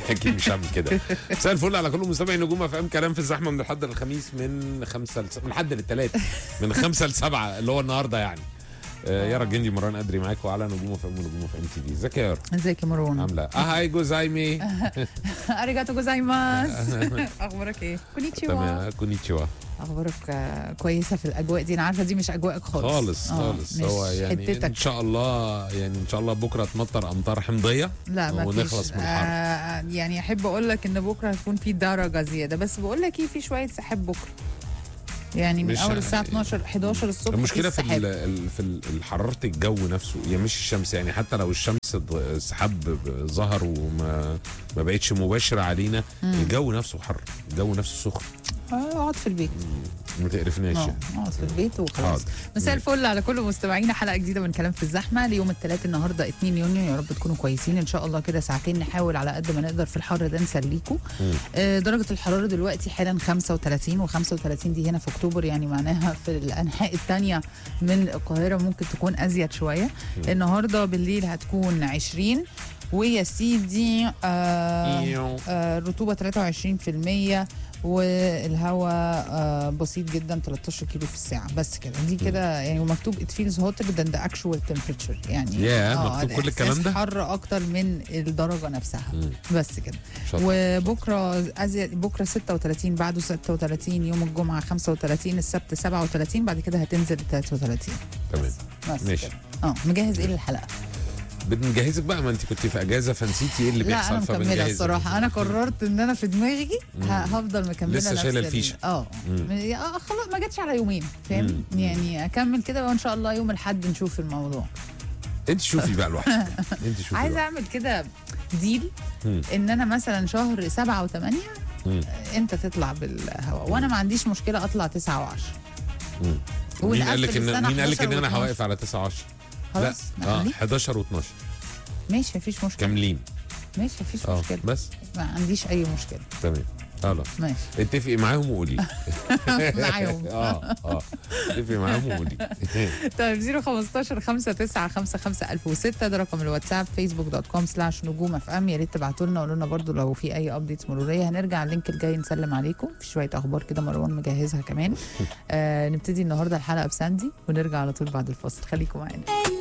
اكيد مش هعمل كده مساء الفل على كل مستمعي نجوم اف ام كلام في الزحمه من الحد للخميس من خمسة لس... من الحد للثلاث من خمسة لسبعة اللي هو النهارده يعني آه، يارا الجندي مران قدري معاكم على نجوم اف ام ونجوم اف ام تي في ازيك يا يارا ازيك يا مروان عامله اه هاي جوزايمي اريجاتو جوزايماس اخبارك ايه كونيتشيوا تمام كونيتشوا اخبارك آه، كويسه في الاجواء دي انا عارفه دي مش اجواءك خالص خالص آه، خالص مش هو يعني حتتك ان شاء الله يعني ان شاء الله بكره تمطر امطار حمضيه لا ما ونخلص فيش من الحر. آه يعني احب اقول لك ان بكره هتكون في درجه زياده بس بقول لك ايه في شويه سحاب بكره يعني من مش- اول الساعه 12 11 الصبح المشكله في السحاب. ال- ال- في ال- حراره الجو نفسه يعني مش الشمس يعني حتى لو الشمس ض- السحاب ب- ظهر وما ما بقتش مباشره علينا الجو نفسه حر الجو نفسه سخن آه، اقعد في البيت ما تقرفناش اه يعني. اقعد في البيت وخلاص حاضر. مساء مم. الفل على كل مستمعينا حلقه جديده من كلام في الزحمه ليوم الثلاث النهارده 2 يونيو يا رب تكونوا كويسين ان شاء الله كده ساعتين نحاول على قد ما نقدر في الحر ده نسليكم مم. آه درجه الحراره دلوقتي حالا 35 و35 دي هنا في اكتوبر يعني معناها في الانحاء الثانيه من القاهره ممكن تكون ازيد شويه النهارده بالليل هتكون 20 ويا سيدي آه إيو. آه، الرطوبة 23% والهواء آه، بسيط جدا 13 كيلو في الساعة بس كده دي كده يعني ومكتوب it feels hotter than the actual temperature يعني ياه، آه، مكتوب كل الكلام الإحساس ده؟ حر أكتر من الدرجة نفسها مم. بس كده شاطر. وبكرة أزيد بكرة 36 بعده 36 يوم الجمعة 35 السبت 37 بعد كده هتنزل 33 تمام بس ماشي. كده اه مجهز ايه للحلقة؟ بنجهزك بقى ما انت كنت في اجازه فنسيتي ايه اللي لا بيحصل انا مكمله فبنجهزك. الصراحه انا قررت ان انا في دماغي ه- هفضل مكمله لسه نفس شايلة ال- الفيشة. اه مم. آه، خلاص ما جاتش على يومين فاهم مم. يعني اكمل كده وان شاء الله يوم الاحد نشوف الموضوع انت شوفي بقى لوحدك انت شوفي عايزه بقى. اعمل كده ديل مم. ان انا مثلا شهر سبعة وثمانية مم. انت تطلع بالهواء وانا ما عنديش مشكله اطلع تسعة وعشرة مم. مين ونقفل قال لك ان السنة مين قال لك ان 11 انا و12. هواقف على 9 10 لا خلاص اه نخليه. 11 و12 ماشي مفيش مشكله كاملين ماشي مفيش اه مشكله بس ما عنديش اي مشكله تمام خلاص ماشي اتفقي معاهم وقولي معاهم اه اه اتفقي معاهم وقولي طيب 015 59 55 1006 ده رقم الواتساب فيسبوك دوت كوم سلاش نجوم اف ام يا ريت تبعتوا لنا قولوا لنا برضو لو في اي ابديتس مروريه هنرجع اللينك الجاي نسلم عليكم في شويه اخبار كده مروان مجهزها كمان آه نبتدي النهارده الحلقه بساندي ونرجع على طول بعد الفاصل خليكم معانا